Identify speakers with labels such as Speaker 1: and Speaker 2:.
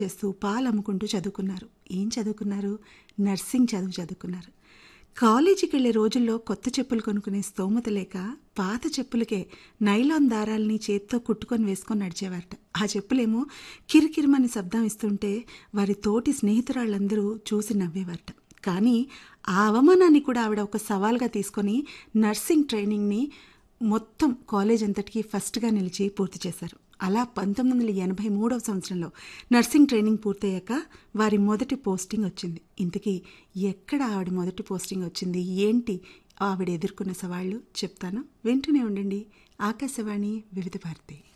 Speaker 1: చేస్తూ పాలు అమ్ముకుంటూ చదువుకున్నారు ఏం చదువుకున్నారు నర్సింగ్ చదువు చదువుకున్నారు కాలేజీకి వెళ్ళే రోజుల్లో కొత్త చెప్పులు కొనుక్కునే స్తోమత లేక పాత చెప్పులకే నైలాన్ దారాల్ని చేత్తో కుట్టుకొని వేసుకొని నడిచేవారట ఆ చెప్పులేమో కిరికిరిమని శబ్దం ఇస్తుంటే వారి తోటి స్నేహితురాళ్ళందరూ చూసి నవ్వేవారట కానీ ఆ అవమానాన్ని కూడా ఆవిడ ఒక సవాల్గా తీసుకొని నర్సింగ్ ట్రైనింగ్ని మొత్తం కాలేజ్ అంతటికీ ఫస్ట్గా నిలిచి పూర్తి చేశారు అలా పంతొమ్మిది వందల ఎనభై మూడవ సంవత్సరంలో నర్సింగ్ ట్రైనింగ్ పూర్తయ్యాక వారి మొదటి పోస్టింగ్ వచ్చింది ఇంతకీ ఎక్కడ ఆవిడ మొదటి పోస్టింగ్ వచ్చింది ఏంటి ఆవిడ ఎదుర్కొన్న సవాళ్ళు చెప్తాను వింటూనే ఉండండి ఆకాశవాణి వివిధ భారతి